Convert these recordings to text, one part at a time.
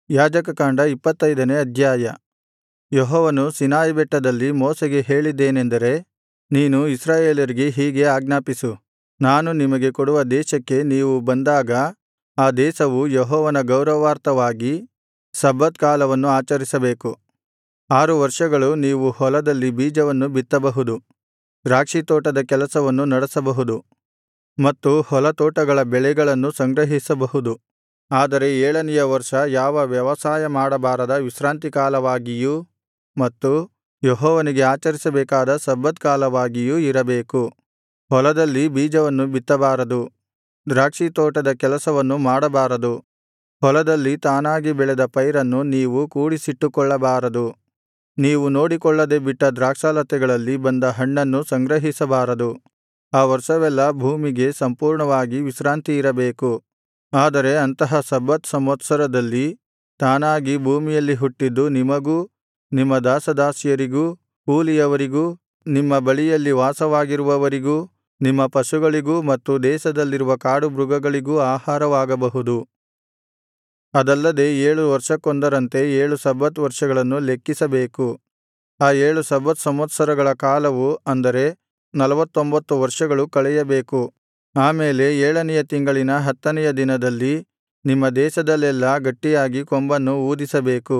ಯಾಜಕಕಾಂಡ ಇಪ್ಪತ್ತೈದನೇ ಅಧ್ಯಾಯ ಯೆಹೋವನು ಸೀನಾಯಿ ಬೆಟ್ಟದಲ್ಲಿ ಮೋಶೆಗೆ ಹೇಳಿದ್ದೇನೆಂದರೆ ನೀನು ಇಸ್ರಾಯೇಲರಿಗೆ ಹೀಗೆ ಆಜ್ಞಾಪಿಸು ನಾನು ನಿಮಗೆ ಕೊಡುವ ದೇಶಕ್ಕೆ ನೀವು ಬಂದಾಗ ಆ ದೇಶವು ಯೆಹೋವನ ಗೌರವಾರ್ಥವಾಗಿ ಸಬ್ಬತ್ ಕಾಲವನ್ನು ಆಚರಿಸಬೇಕು ಆರು ವರ್ಷಗಳು ನೀವು ಹೊಲದಲ್ಲಿ ಬೀಜವನ್ನು ಬಿತ್ತಬಹುದು ದ್ರಾಕ್ಷಿತೋಟದ ಕೆಲಸವನ್ನು ನಡೆಸಬಹುದು ಮತ್ತು ಹೊಲತೋಟಗಳ ಬೆಳೆಗಳನ್ನು ಸಂಗ್ರಹಿಸಬಹುದು ಆದರೆ ಏಳನೆಯ ವರ್ಷ ಯಾವ ವ್ಯವಸಾಯ ಮಾಡಬಾರದ ವಿಶ್ರಾಂತಿ ಕಾಲವಾಗಿಯೂ ಮತ್ತು ಯೆಹೋವನಿಗೆ ಆಚರಿಸಬೇಕಾದ ಸಬ್ಬತ್ ಕಾಲವಾಗಿಯೂ ಇರಬೇಕು ಹೊಲದಲ್ಲಿ ಬೀಜವನ್ನು ಬಿತ್ತಬಾರದು ದ್ರಾಕ್ಷಿತೋಟದ ಕೆಲಸವನ್ನು ಮಾಡಬಾರದು ಹೊಲದಲ್ಲಿ ತಾನಾಗಿ ಬೆಳೆದ ಪೈರನ್ನು ನೀವು ಕೂಡಿಸಿಟ್ಟುಕೊಳ್ಳಬಾರದು ನೀವು ನೋಡಿಕೊಳ್ಳದೆ ಬಿಟ್ಟ ದ್ರಾಕ್ಷಾಲತೆಗಳಲ್ಲಿ ಬಂದ ಹಣ್ಣನ್ನು ಸಂಗ್ರಹಿಸಬಾರದು ಆ ವರ್ಷವೆಲ್ಲಾ ಭೂಮಿಗೆ ಸಂಪೂರ್ಣವಾಗಿ ವಿಶ್ರಾಂತಿಯಿರಬೇಕು ಆದರೆ ಅಂತಹ ಸಬ್ಬತ್ ಸಂವತ್ಸರದಲ್ಲಿ ತಾನಾಗಿ ಭೂಮಿಯಲ್ಲಿ ಹುಟ್ಟಿದ್ದು ನಿಮಗೂ ನಿಮ್ಮ ದಾಸದಾಸಿಯರಿಗೂ ಕೂಲಿಯವರಿಗೂ ನಿಮ್ಮ ಬಳಿಯಲ್ಲಿ ವಾಸವಾಗಿರುವವರಿಗೂ ನಿಮ್ಮ ಪಶುಗಳಿಗೂ ಮತ್ತು ದೇಶದಲ್ಲಿರುವ ಕಾಡುಮೃಗಗಳಿಗೂ ಆಹಾರವಾಗಬಹುದು ಅದಲ್ಲದೆ ಏಳು ವರ್ಷಕ್ಕೊಂದರಂತೆ ಏಳು ಸಬ್ಬತ್ ವರ್ಷಗಳನ್ನು ಲೆಕ್ಕಿಸಬೇಕು ಆ ಏಳು ಸಬ್ಬತ್ ಸಂವತ್ಸರಗಳ ಕಾಲವು ಅಂದರೆ ನಲ್ವತ್ತೊಂಬತ್ತು ವರ್ಷಗಳು ಕಳೆಯಬೇಕು ಆಮೇಲೆ ಏಳನೆಯ ತಿಂಗಳಿನ ಹತ್ತನೆಯ ದಿನದಲ್ಲಿ ನಿಮ್ಮ ದೇಶದಲ್ಲೆಲ್ಲಾ ಗಟ್ಟಿಯಾಗಿ ಕೊಂಬನ್ನು ಊದಿಸಬೇಕು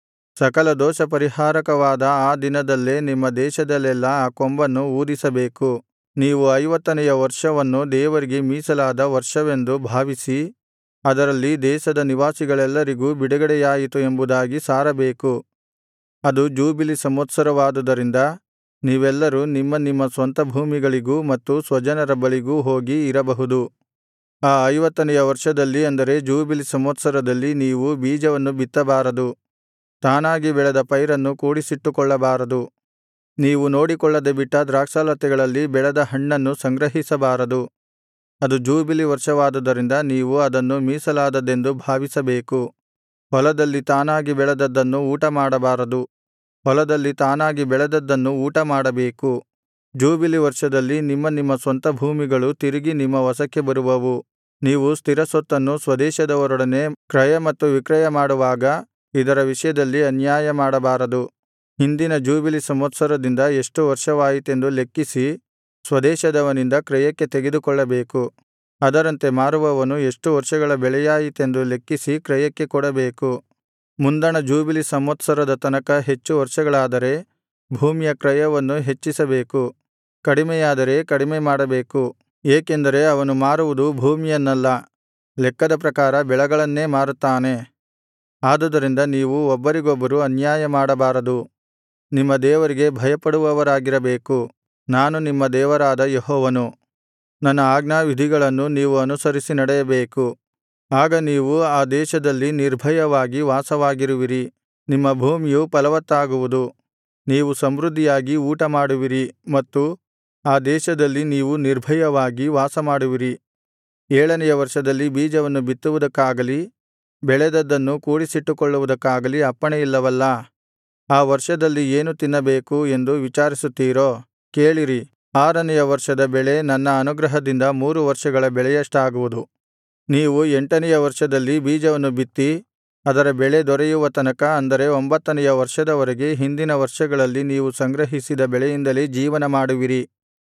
ಸಕಲ ದೋಷಪರಿಹಾರಕವಾದ ಆ ದಿನದಲ್ಲೇ ನಿಮ್ಮ ದೇಶದಲ್ಲೆಲ್ಲಾ ಆ ಕೊಂಬನ್ನು ಊದಿಸಬೇಕು ನೀವು ಐವತ್ತನೆಯ ವರ್ಷವನ್ನು ದೇವರಿಗೆ ಮೀಸಲಾದ ವರ್ಷವೆಂದು ಭಾವಿಸಿ ಅದರಲ್ಲಿ ದೇಶದ ನಿವಾಸಿಗಳೆಲ್ಲರಿಗೂ ಬಿಡುಗಡೆಯಾಯಿತು ಎಂಬುದಾಗಿ ಸಾರಬೇಕು ಅದು ಜೂಬಿಲಿ ಸಂವತ್ಸರವಾದುದರಿಂದ ನೀವೆಲ್ಲರೂ ನಿಮ್ಮ ನಿಮ್ಮ ಸ್ವಂತ ಭೂಮಿಗಳಿಗೂ ಮತ್ತು ಸ್ವಜನರ ಬಳಿಗೂ ಹೋಗಿ ಇರಬಹುದು ಆ ಐವತ್ತನೆಯ ವರ್ಷದಲ್ಲಿ ಅಂದರೆ ಜೂಬಿಲಿ ಸಂವತ್ಸರದಲ್ಲಿ ನೀವು ಬೀಜವನ್ನು ಬಿತ್ತಬಾರದು ತಾನಾಗಿ ಬೆಳೆದ ಪೈರನ್ನು ಕೂಡಿಸಿಟ್ಟುಕೊಳ್ಳಬಾರದು ನೀವು ನೋಡಿಕೊಳ್ಳದೆ ಬಿಟ್ಟ ದ್ರಾಕ್ಷಾಲತೆಗಳಲ್ಲಿ ಬೆಳೆದ ಹಣ್ಣನ್ನು ಸಂಗ್ರಹಿಸಬಾರದು ಅದು ಜೂಬಿಲಿ ವರ್ಷವಾದುದರಿಂದ ನೀವು ಅದನ್ನು ಮೀಸಲಾದದ್ದೆಂದು ಭಾವಿಸಬೇಕು ಹೊಲದಲ್ಲಿ ತಾನಾಗಿ ಬೆಳೆದದ್ದನ್ನು ಊಟಮಾಡಬಾರದು ಹೊಲದಲ್ಲಿ ತಾನಾಗಿ ಬೆಳೆದದ್ದನ್ನು ಊಟಮಾಡಬೇಕು ಜೂಬಿಲಿ ವರ್ಷದಲ್ಲಿ ನಿಮ್ಮ ನಿಮ್ಮ ಸ್ವಂತ ಭೂಮಿಗಳು ತಿರುಗಿ ನಿಮ್ಮ ವಶಕ್ಕೆ ಬರುವವು ನೀವು ಸ್ಥಿರಸೊತ್ತನ್ನು ಸ್ವದೇಶದವರೊಡನೆ ಕ್ರಯ ಮತ್ತು ವಿಕ್ರಯ ಮಾಡುವಾಗ ಇದರ ವಿಷಯದಲ್ಲಿ ಅನ್ಯಾಯ ಮಾಡಬಾರದು ಹಿಂದಿನ ಜೂಬಿಲಿ ಸಂವತ್ಸರದಿಂದ ಎಷ್ಟು ವರ್ಷವಾಯಿತೆಂದು ಲೆಕ್ಕಿಸಿ ಸ್ವದೇಶದವನಿಂದ ಕ್ರಯಕ್ಕೆ ತೆಗೆದುಕೊಳ್ಳಬೇಕು ಅದರಂತೆ ಮಾರುವವನು ಎಷ್ಟು ವರ್ಷಗಳ ಬೆಳೆಯಾಯಿತೆಂದು ಲೆಕ್ಕಿಸಿ ಕ್ರಯಕ್ಕೆ ಕೊಡಬೇಕು ಮುಂದಣ ಜೂಬಿಲಿ ಸಂವತ್ಸರದ ತನಕ ಹೆಚ್ಚು ವರ್ಷಗಳಾದರೆ ಭೂಮಿಯ ಕ್ರಯವನ್ನು ಹೆಚ್ಚಿಸಬೇಕು ಕಡಿಮೆಯಾದರೆ ಕಡಿಮೆ ಮಾಡಬೇಕು ಏಕೆಂದರೆ ಅವನು ಮಾರುವುದು ಭೂಮಿಯನ್ನಲ್ಲ ಲೆಕ್ಕದ ಪ್ರಕಾರ ಬೆಳೆಗಳನ್ನೇ ಮಾರುತ್ತಾನೆ ಆದುದರಿಂದ ನೀವು ಒಬ್ಬರಿಗೊಬ್ಬರು ಅನ್ಯಾಯ ಮಾಡಬಾರದು ನಿಮ್ಮ ದೇವರಿಗೆ ಭಯಪಡುವವರಾಗಿರಬೇಕು ನಾನು ನಿಮ್ಮ ದೇವರಾದ ಯೆಹೋವನು ನನ್ನ ಆಜ್ಞಾವಿಧಿಗಳನ್ನು ನೀವು ಅನುಸರಿಸಿ ನಡೆಯಬೇಕು ಆಗ ನೀವು ಆ ದೇಶದಲ್ಲಿ ನಿರ್ಭಯವಾಗಿ ವಾಸವಾಗಿರುವಿರಿ ನಿಮ್ಮ ಭೂಮಿಯು ಫಲವತ್ತಾಗುವುದು ನೀವು ಸಮೃದ್ಧಿಯಾಗಿ ಊಟಮಾಡುವಿರಿ ಮತ್ತು ಆ ದೇಶದಲ್ಲಿ ನೀವು ನಿರ್ಭಯವಾಗಿ ವಾಸಮಾಡುವಿರಿ ಏಳನೆಯ ವರ್ಷದಲ್ಲಿ ಬೀಜವನ್ನು ಬಿತ್ತುವುದಕ್ಕಾಗಲಿ ಬೆಳೆದದ್ದನ್ನು ಕೂಡಿಸಿಟ್ಟುಕೊಳ್ಳುವುದಕ್ಕಾಗಲಿ ಅಪ್ಪಣೆಯಿಲ್ಲವಲ್ಲಾ ಆ ವರ್ಷದಲ್ಲಿ ಏನು ತಿನ್ನಬೇಕು ಎಂದು ವಿಚಾರಿಸುತ್ತೀರೋ ಕೇಳಿರಿ ಆರನೆಯ ವರ್ಷದ ಬೆಳೆ ನನ್ನ ಅನುಗ್ರಹದಿಂದ ಮೂರು ವರ್ಷಗಳ ಬೆಳೆಯಷ್ಟಾಗುವುದು ನೀವು ಎಂಟನೆಯ ವರ್ಷದಲ್ಲಿ ಬೀಜವನ್ನು ಬಿತ್ತಿ ಅದರ ಬೆಳೆ ದೊರೆಯುವ ತನಕ ಅಂದರೆ ಒಂಬತ್ತನೆಯ ವರ್ಷದವರೆಗೆ ಹಿಂದಿನ ವರ್ಷಗಳಲ್ಲಿ ನೀವು ಸಂಗ್ರಹಿಸಿದ ಬೆಳೆಯಿಂದಲೇ ಜೀವನ ಮಾಡುವಿರಿ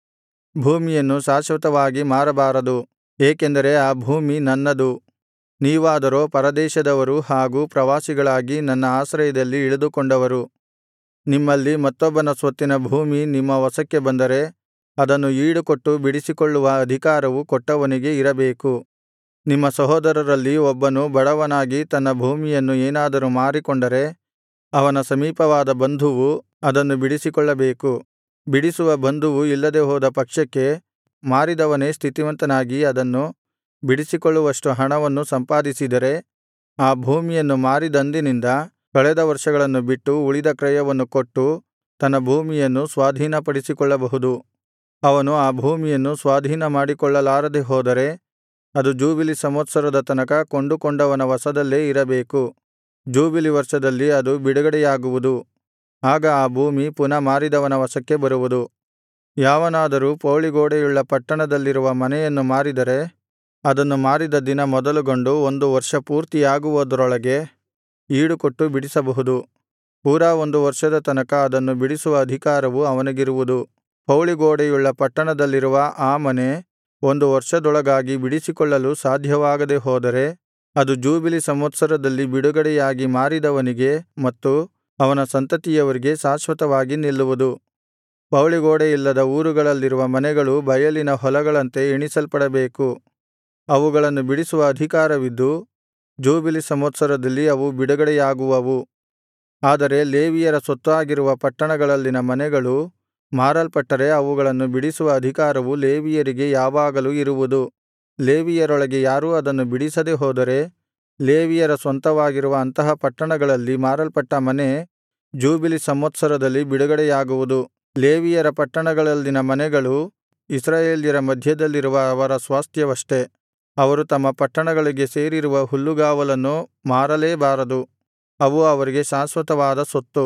ಭೂಮಿಯನ್ನು ಶಾಶ್ವತವಾಗಿ ಮಾರಬಾರದು ಏಕೆಂದರೆ ಆ ಭೂಮಿ ನನ್ನದು ನೀವಾದರೋ ಪರದೇಶದವರು ಹಾಗೂ ಪ್ರವಾಸಿಗಳಾಗಿ ನನ್ನ ಆಶ್ರಯದಲ್ಲಿ ಇಳಿದುಕೊಂಡವರು ನಿಮ್ಮಲ್ಲಿ ಮತ್ತೊಬ್ಬನ ಸ್ವತ್ತಿನ ಭೂಮಿ ನಿಮ್ಮ ವಶಕ್ಕೆ ಬಂದರೆ ಅದನ್ನು ಈಡುಕೊಟ್ಟು ಬಿಡಿಸಿಕೊಳ್ಳುವ ಅಧಿಕಾರವು ಕೊಟ್ಟವನಿಗೆ ಇರಬೇಕು ನಿಮ್ಮ ಸಹೋದರರಲ್ಲಿ ಒಬ್ಬನು ಬಡವನಾಗಿ ತನ್ನ ಭೂಮಿಯನ್ನು ಏನಾದರೂ ಮಾರಿಕೊಂಡರೆ ಅವನ ಸಮೀಪವಾದ ಬಂಧುವು ಅದನ್ನು ಬಿಡಿಸಿಕೊಳ್ಳಬೇಕು ಬಿಡಿಸುವ ಬಂಧುವು ಇಲ್ಲದೆ ಹೋದ ಪಕ್ಷಕ್ಕೆ ಮಾರಿದವನೇ ಸ್ಥಿತಿವಂತನಾಗಿ ಅದನ್ನು ಬಿಡಿಸಿಕೊಳ್ಳುವಷ್ಟು ಹಣವನ್ನು ಸಂಪಾದಿಸಿದರೆ ಆ ಭೂಮಿಯನ್ನು ಮಾರಿದಂದಿನಿಂದ ಕಳೆದ ವರ್ಷಗಳನ್ನು ಬಿಟ್ಟು ಉಳಿದ ಕ್ರಯವನ್ನು ಕೊಟ್ಟು ತನ್ನ ಭೂಮಿಯನ್ನು ಸ್ವಾಧೀನಪಡಿಸಿಕೊಳ್ಳಬಹುದು ಅವನು ಆ ಭೂಮಿಯನ್ನು ಸ್ವಾಧೀನ ಮಾಡಿಕೊಳ್ಳಲಾರದೆ ಹೋದರೆ ಅದು ಜೂಬಿಲಿ ಸಂವತ್ಸರದ ತನಕ ಕೊಂಡುಕೊಂಡವನ ವಶದಲ್ಲೇ ಇರಬೇಕು ಜೂಬಿಲಿ ವರ್ಷದಲ್ಲಿ ಅದು ಬಿಡುಗಡೆಯಾಗುವುದು ಆಗ ಆ ಭೂಮಿ ಪುನಃ ಮಾರಿದವನ ವಶಕ್ಕೆ ಬರುವುದು ಯಾವನಾದರೂ ಪೌಳಿಗೋಡೆಯುಳ್ಳ ಪಟ್ಟಣದಲ್ಲಿರುವ ಮನೆಯನ್ನು ಮಾರಿದರೆ ಅದನ್ನು ಮಾರಿದ ದಿನ ಮೊದಲುಗೊಂಡು ಒಂದು ವರ್ಷ ಪೂರ್ತಿಯಾಗುವುದರೊಳಗೆ ಈಡುಕೊಟ್ಟು ಬಿಡಿಸಬಹುದು ಪೂರಾ ಒಂದು ವರ್ಷದ ತನಕ ಅದನ್ನು ಬಿಡಿಸುವ ಅಧಿಕಾರವು ಅವನಿಗಿರುವುದು ಪೌಳಿಗೋಡೆಯುಳ್ಳ ಪಟ್ಟಣದಲ್ಲಿರುವ ಆ ಮನೆ ಒಂದು ವರ್ಷದೊಳಗಾಗಿ ಬಿಡಿಸಿಕೊಳ್ಳಲು ಸಾಧ್ಯವಾಗದೆ ಹೋದರೆ ಅದು ಜೂಬಿಲಿ ಸಂವತ್ಸರದಲ್ಲಿ ಬಿಡುಗಡೆಯಾಗಿ ಮಾರಿದವನಿಗೆ ಮತ್ತು ಅವನ ಸಂತತಿಯವರಿಗೆ ಶಾಶ್ವತವಾಗಿ ನಿಲ್ಲುವುದು ಪೌಳಿಗೋಡೆಯಿಲ್ಲದ ಊರುಗಳಲ್ಲಿರುವ ಮನೆಗಳು ಬಯಲಿನ ಹೊಲಗಳಂತೆ ಎಣಿಸಲ್ಪಡಬೇಕು ಅವುಗಳನ್ನು ಬಿಡಿಸುವ ಅಧಿಕಾರವಿದ್ದು ಜೂಬಿಲಿ ಸಂವತ್ಸರದಲ್ಲಿ ಅವು ಬಿಡುಗಡೆಯಾಗುವವು ಆದರೆ ಲೇವಿಯರ ಸ್ವತ್ತಾಗಿರುವ ಪಟ್ಟಣಗಳಲ್ಲಿನ ಮನೆಗಳು ಮಾರಲ್ಪಟ್ಟರೆ ಅವುಗಳನ್ನು ಬಿಡಿಸುವ ಅಧಿಕಾರವು ಲೇವಿಯರಿಗೆ ಯಾವಾಗಲೂ ಇರುವುದು ಲೇವಿಯರೊಳಗೆ ಯಾರೂ ಅದನ್ನು ಬಿಡಿಸದೆ ಹೋದರೆ ಲೇವಿಯರ ಸ್ವಂತವಾಗಿರುವ ಅಂತಹ ಪಟ್ಟಣಗಳಲ್ಲಿ ಮಾರಲ್ಪಟ್ಟ ಮನೆ ಜೂಬಿಲಿ ಸಂವತ್ಸರದಲ್ಲಿ ಬಿಡುಗಡೆಯಾಗುವುದು ಲೇವಿಯರ ಪಟ್ಟಣಗಳಲ್ಲಿನ ಮನೆಗಳು ಇಸ್ರಾಯೇಲ್ಯರ ಮಧ್ಯದಲ್ಲಿರುವ ಅವರ ಸ್ವಾಸ್ತ್ಯವಷ್ಟೆ ಅವರು ತಮ್ಮ ಪಟ್ಟಣಗಳಿಗೆ ಸೇರಿರುವ ಹುಲ್ಲುಗಾವಲನ್ನು ಮಾರಲೇಬಾರದು ಅವು ಅವರಿಗೆ ಶಾಶ್ವತವಾದ ಸೊತ್ತು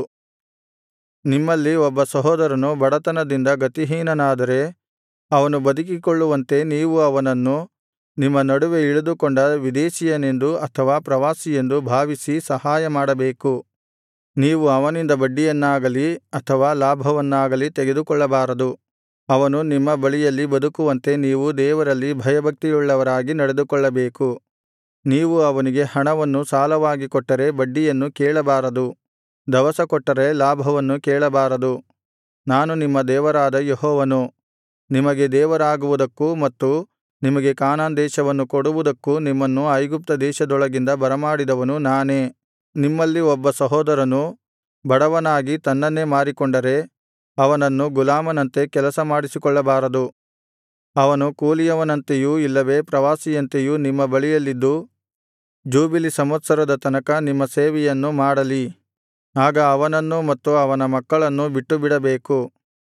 ನಿಮ್ಮಲ್ಲಿ ಒಬ್ಬ ಸಹೋದರನು ಬಡತನದಿಂದ ಗತಿಹೀನನಾದರೆ ಅವನು ಬದುಕಿಕೊಳ್ಳುವಂತೆ ನೀವು ಅವನನ್ನು ನಿಮ್ಮ ನಡುವೆ ಇಳಿದುಕೊಂಡ ವಿದೇಶೀಯನೆಂದು ಅಥವಾ ಪ್ರವಾಸಿಯೆಂದು ಭಾವಿಸಿ ಸಹಾಯಮಾಡಬೇಕು ನೀವು ಅವನಿಂದ ಬಡ್ಡಿಯನ್ನಾಗಲಿ ಅಥವಾ ಲಾಭವನ್ನಾಗಲಿ ತೆಗೆದುಕೊಳ್ಳಬಾರದು ಅವನು ನಿಮ್ಮ ಬಳಿಯಲ್ಲಿ ಬದುಕುವಂತೆ ನೀವು ದೇವರಲ್ಲಿ ಭಯಭಕ್ತಿಯುಳ್ಳವರಾಗಿ ನಡೆದುಕೊಳ್ಳಬೇಕು ನೀವು ಅವನಿಗೆ ಹಣವನ್ನು ಸಾಲವಾಗಿ ಕೊಟ್ಟರೆ ಬಡ್ಡಿಯನ್ನು ಕೇಳಬಾರದು ದವಸ ಕೊಟ್ಟರೆ ಲಾಭವನ್ನು ಕೇಳಬಾರದು ನಾನು ನಿಮ್ಮ ದೇವರಾದ ಯೆಹೋವನು ನಿಮಗೆ ದೇವರಾಗುವುದಕ್ಕೂ ಮತ್ತು ನಿಮಗೆ ಕಾನಾನ್ ದೇಶವನ್ನು ಕೊಡುವುದಕ್ಕೂ ನಿಮ್ಮನ್ನು ಐಗುಪ್ತ ದೇಶದೊಳಗಿಂದ ಬರಮಾಡಿದವನು ನಾನೇ ನಿಮ್ಮಲ್ಲಿ ಒಬ್ಬ ಸಹೋದರನು ಬಡವನಾಗಿ ತನ್ನನ್ನೇ ಮಾರಿಕೊಂಡರೆ ಅವನನ್ನು ಗುಲಾಮನಂತೆ ಕೆಲಸ ಮಾಡಿಸಿಕೊಳ್ಳಬಾರದು ಅವನು ಕೂಲಿಯವನಂತೆಯೂ ಇಲ್ಲವೇ ಪ್ರವಾಸಿಯಂತೆಯೂ ನಿಮ್ಮ ಬಳಿಯಲ್ಲಿದ್ದು ಜೂಬಿಲಿ ಸಂವತ್ಸರದ ತನಕ ನಿಮ್ಮ ಸೇವೆಯನ್ನು ಮಾಡಲಿ ಆಗ ಅವನನ್ನೂ ಮತ್ತು ಅವನ ಮಕ್ಕಳನ್ನೂ ಬಿಟ್ಟುಬಿಡಬೇಕು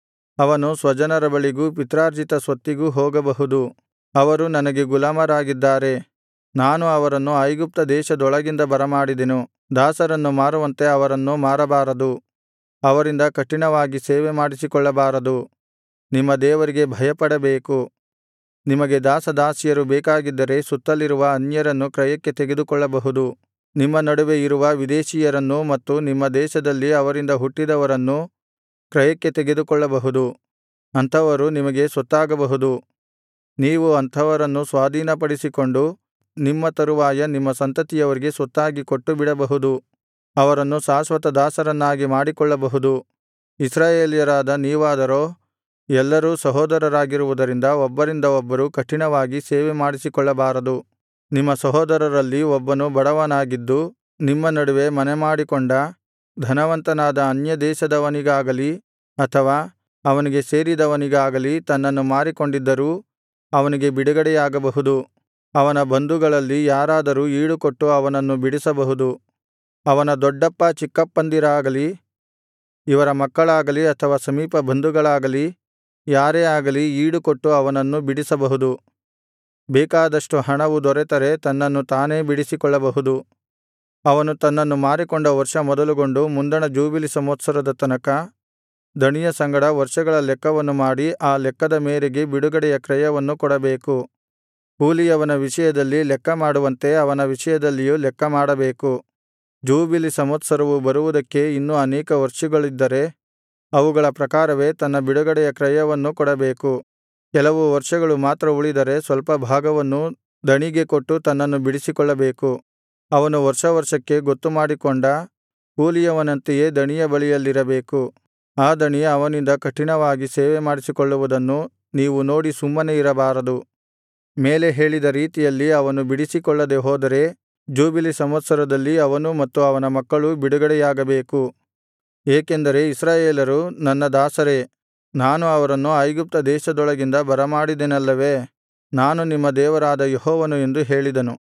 ಅವನು ಸ್ವಜನರ ಬಳಿಗೂ ಪಿತ್ರಾರ್ಜಿತ ಸ್ವತ್ತಿಗೂ ಹೋಗಬಹುದು ಅವರು ನನಗೆ ಗುಲಾಮರಾಗಿದ್ದಾರೆ ನಾನು ಅವರನ್ನು ಐಗುಪ್ತ ದೇಶದೊಳಗಿಂದ ಬರಮಾಡಿದೆನು ದಾಸರನ್ನು ಮಾರುವಂತೆ ಅವರನ್ನು ಮಾರಬಾರದು ಅವರಿಂದ ಕಠಿಣವಾಗಿ ಸೇವೆ ಮಾಡಿಸಿಕೊಳ್ಳಬಾರದು ನಿಮ್ಮ ದೇವರಿಗೆ ಭಯಪಡಬೇಕು ನಿಮಗೆ ದಾಸದಾಸಿಯರು ಬೇಕಾಗಿದ್ದರೆ ಸುತ್ತಲಿರುವ ಅನ್ಯರನ್ನು ಕ್ರಯಕ್ಕೆ ತೆಗೆದುಕೊಳ್ಳಬಹುದು ನಿಮ್ಮ ನಡುವೆ ಇರುವ ವಿದೇಶೀಯರನ್ನೂ ಮತ್ತು ನಿಮ್ಮ ದೇಶದಲ್ಲಿ ಅವರಿಂದ ಹುಟ್ಟಿದವರನ್ನೂ ಕ್ರಯಕ್ಕೆ ತೆಗೆದುಕೊಳ್ಳಬಹುದು ಅಂಥವರು ನಿಮಗೆ ಸ್ವತ್ತಾಗಬಹುದು ನೀವು ಅಂಥವರನ್ನು ಸ್ವಾಧೀನಪಡಿಸಿಕೊಂಡು ನಿಮ್ಮ ತರುವಾಯ ನಿಮ್ಮ ಸಂತತಿಯವರಿಗೆ ಸ್ವತ್ತಾಗಿ ಕೊಟ್ಟುಬಿಡಬಹುದು ಅವರನ್ನು ಶಾಶ್ವತ ದಾಸರನ್ನಾಗಿ ಮಾಡಿಕೊಳ್ಳಬಹುದು ಇಸ್ರಾಯೇಲ್ಯರಾದ ನೀವಾದರೋ ಎಲ್ಲರೂ ಸಹೋದರರಾಗಿರುವುದರಿಂದ ಒಬ್ಬರಿಂದ ಒಬ್ಬರು ಕಠಿಣವಾಗಿ ಸೇವೆ ಮಾಡಿಸಿಕೊಳ್ಳಬಾರದು ನಿಮ್ಮ ಸಹೋದರರಲ್ಲಿ ಒಬ್ಬನು ಬಡವನಾಗಿದ್ದು ನಿಮ್ಮ ನಡುವೆ ಮನೆಮಾಡಿಕೊಂಡ ಧನವಂತನಾದ ಅನ್ಯದೇಶದವನಿಗಾಗಲಿ ಅಥವಾ ಅವನಿಗೆ ಸೇರಿದವನಿಗಾಗಲಿ ತನ್ನನ್ನು ಮಾರಿಕೊಂಡಿದ್ದರೂ ಅವನಿಗೆ ಬಿಡುಗಡೆಯಾಗಬಹುದು ಅವನ ಬಂಧುಗಳಲ್ಲಿ ಯಾರಾದರೂ ಈಡುಕೊಟ್ಟು ಅವನನ್ನು ಬಿಡಿಸಬಹುದು ಅವನ ದೊಡ್ಡಪ್ಪ ಚಿಕ್ಕಪ್ಪಂದಿರಾಗಲಿ ಇವರ ಮಕ್ಕಳಾಗಲಿ ಅಥವಾ ಸಮೀಪ ಬಂಧುಗಳಾಗಲಿ ಯಾರೇ ಆಗಲಿ ಈಡುಕೊಟ್ಟು ಅವನನ್ನು ಬಿಡಿಸಬಹುದು ಬೇಕಾದಷ್ಟು ಹಣವು ದೊರೆತರೆ ತನ್ನನ್ನು ತಾನೇ ಬಿಡಿಸಿಕೊಳ್ಳಬಹುದು ಅವನು ತನ್ನನ್ನು ಮಾರಿಕೊಂಡ ವರ್ಷ ಮೊದಲುಗೊಂಡು ಮುಂದಣ ಜೂಬಿಲಿ ಸಂವತ್ಸರದ ತನಕ ದಣಿಯ ಸಂಗಡ ವರ್ಷಗಳ ಲೆಕ್ಕವನ್ನು ಮಾಡಿ ಆ ಲೆಕ್ಕದ ಮೇರೆಗೆ ಬಿಡುಗಡೆಯ ಕ್ರಯವನ್ನು ಕೊಡಬೇಕು ಕೂಲಿಯವನ ವಿಷಯದಲ್ಲಿ ಲೆಕ್ಕ ಮಾಡುವಂತೆ ಅವನ ವಿಷಯದಲ್ಲಿಯೂ ಲೆಕ್ಕ ಮಾಡಬೇಕು ಜೂಬಿಲಿ ಸಂವತ್ಸರವು ಬರುವುದಕ್ಕೆ ಇನ್ನೂ ಅನೇಕ ವರ್ಷಗಳಿದ್ದರೆ ಅವುಗಳ ಪ್ರಕಾರವೇ ತನ್ನ ಬಿಡುಗಡೆಯ ಕ್ರಯವನ್ನು ಕೊಡಬೇಕು ಕೆಲವು ವರ್ಷಗಳು ಮಾತ್ರ ಉಳಿದರೆ ಸ್ವಲ್ಪ ಭಾಗವನ್ನು ದಣಿಗೆ ಕೊಟ್ಟು ತನ್ನನ್ನು ಬಿಡಿಸಿಕೊಳ್ಳಬೇಕು ಅವನು ವರ್ಷವರ್ಷಕ್ಕೆ ಗೊತ್ತುಮಾಡಿಕೊಂಡ ಕೂಲಿಯವನಂತೆಯೇ ದಣಿಯ ಬಳಿಯಲ್ಲಿರಬೇಕು ಆ ದಣಿ ಅವನಿಂದ ಕಠಿಣವಾಗಿ ಸೇವೆ ಮಾಡಿಸಿಕೊಳ್ಳುವುದನ್ನು ನೀವು ನೋಡಿ ಸುಮ್ಮನೆ ಇರಬಾರದು ಮೇಲೆ ಹೇಳಿದ ರೀತಿಯಲ್ಲಿ ಅವನು ಬಿಡಿಸಿಕೊಳ್ಳದೆ ಹೋದರೆ ಜೂಬಿಲಿ ಸಂವತ್ಸರದಲ್ಲಿ ಅವನು ಮತ್ತು ಅವನ ಮಕ್ಕಳೂ ಬಿಡುಗಡೆಯಾಗಬೇಕು ಏಕೆಂದರೆ ಇಸ್ರಾಯೇಲರು ನನ್ನ ದಾಸರೇ ನಾನು ಅವರನ್ನು ಐಗುಪ್ತ ದೇಶದೊಳಗಿಂದ ಬರಮಾಡಿದೆನಲ್ಲವೇ ನಾನು ನಿಮ್ಮ ದೇವರಾದ ಯೆಹೋವನು ಎಂದು ಹೇಳಿದನು